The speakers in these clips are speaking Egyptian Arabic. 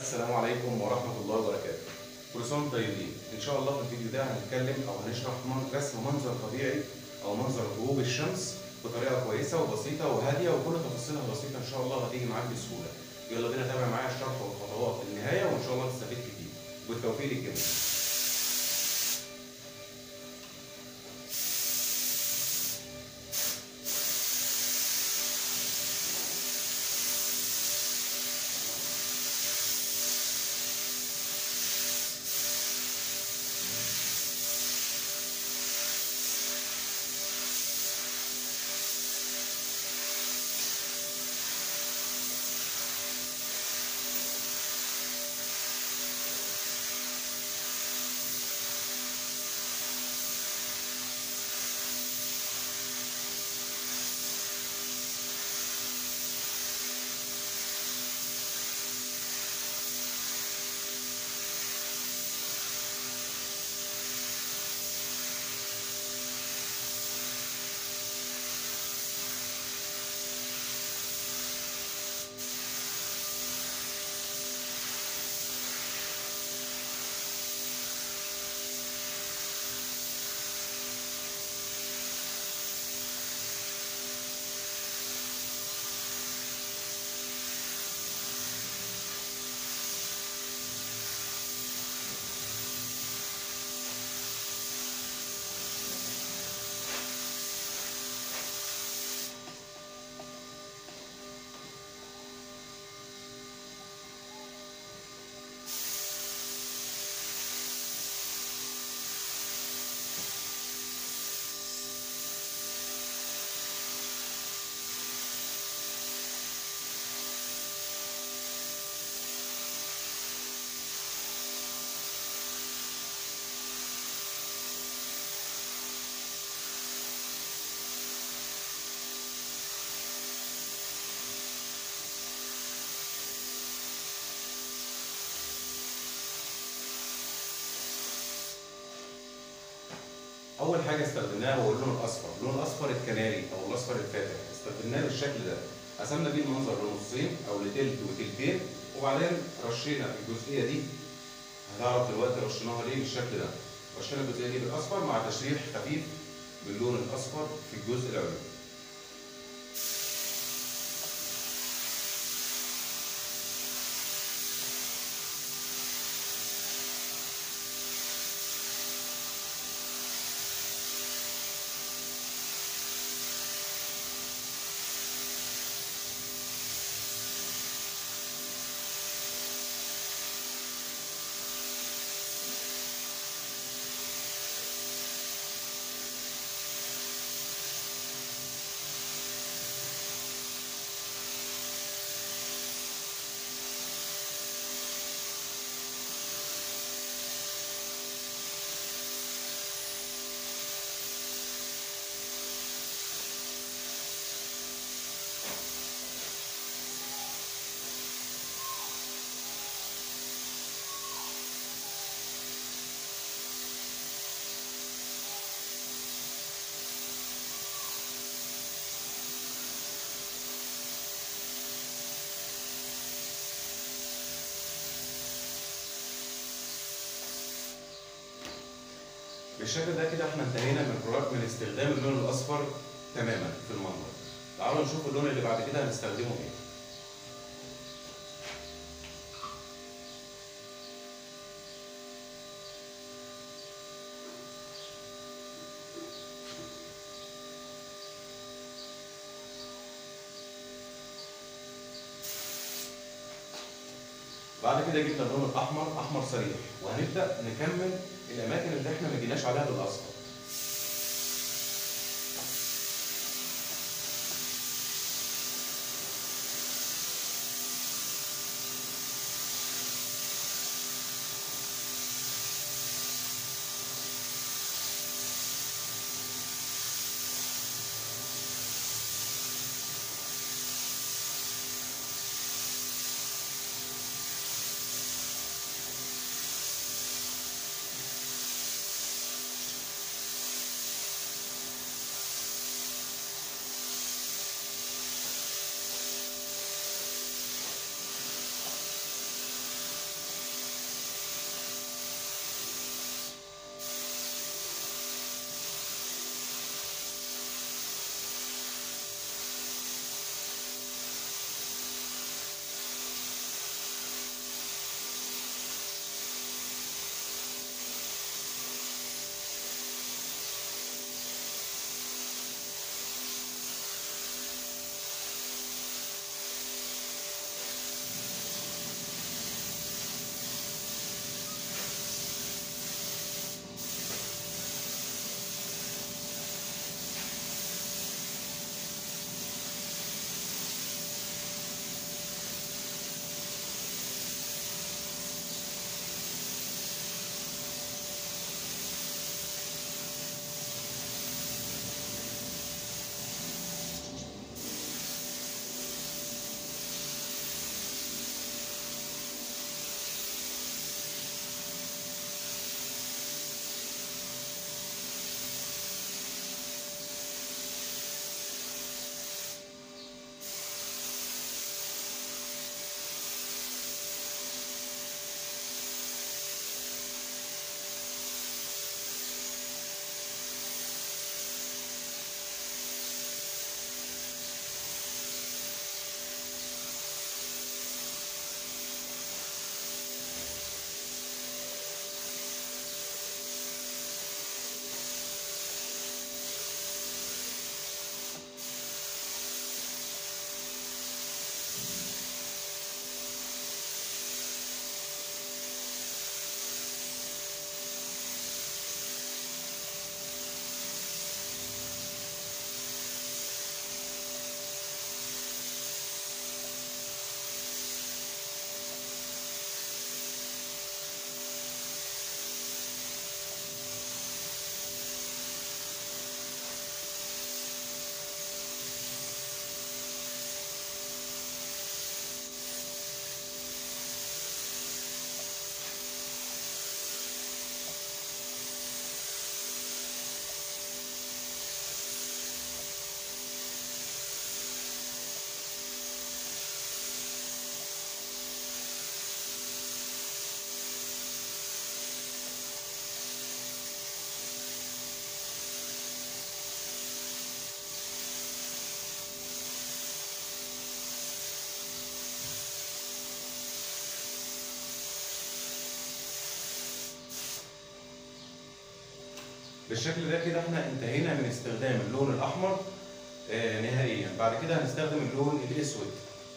السلام عليكم ورحمة الله وبركاته. كل سنة وانتم طيبين. إن شاء الله في الفيديو ده هنتكلم أو هنشرح من- رسم منظر طبيعي أو منظر غروب الشمس بطريقة كويسة وبسيطة وهادية وكل تفاصيلها بسيطة إن شاء الله هتيجي معاك بسهولة. يلا بينا تابع معايا الشرح والخطوات للنهاية وإن شاء الله تستفيد كتير. بالتوفيق للجميع. أول حاجة استخدمناها هو اللون الأصفر، اللون الأصفر الكناري أو الأصفر الفاتح، استخدمناه بالشكل ده، قسمنا بيه المنظر لنصين أو لتلت وتلتين، وبعدين رشينا الجزئية دي هتعرف دلوقتي رشيناها ليه بالشكل ده، رشينا الجزئية دي بالأصفر مع تشريح خفيف باللون الأصفر في الجزء العلوي. بالشكل ده كده احنا انتهينا من قرار من استخدام اللون الاصفر تماما في المنظر تعالوا نشوف اللون اللي بعد كده هنستخدمه ايه بعد كده جبنا اللون الاحمر احمر صريح وهنبدا نكمل الاماكن اللي احنا ما جيناش عليها بالاصفر بالشكل ده كده احنا انتهينا من استخدام اللون الاحمر آه نهائيا بعد كده هنستخدم اللون الاسود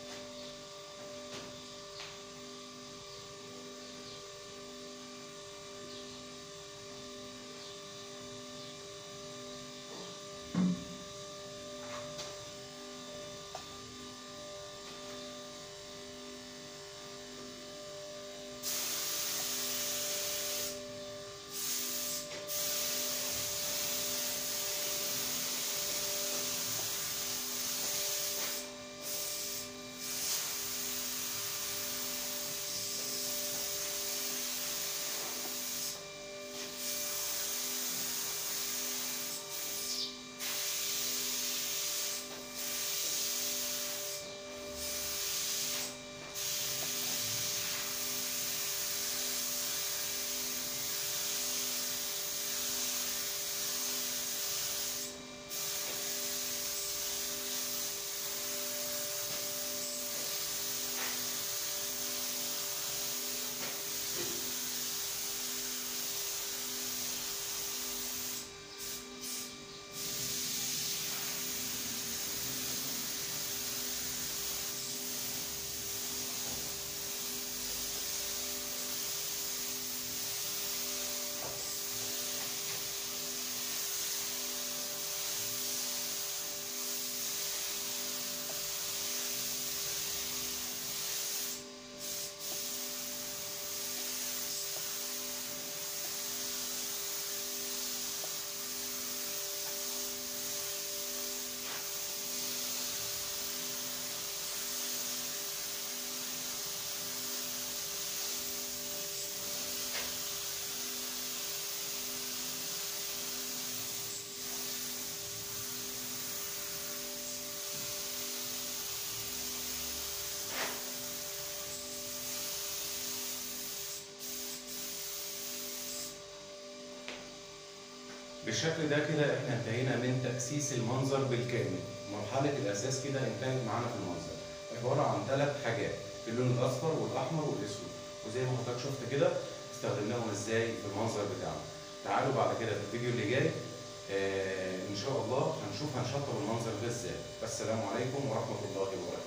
بالشكل ده كده احنا انتهينا من تأسيس المنظر بالكامل مرحلة الأساس كده انتهت معانا في المنظر عبارة عن ثلاث حاجات اللون الأصفر والأحمر والأسود وزي ما حضرتك شفت كده استخدمناهم ازاي في المنظر بتاعنا تعالوا بعد كده في الفيديو اللي جاي آه ان شاء الله هنشوف هنشطب المنظر ده ازاي والسلام عليكم ورحمة الله وبركاته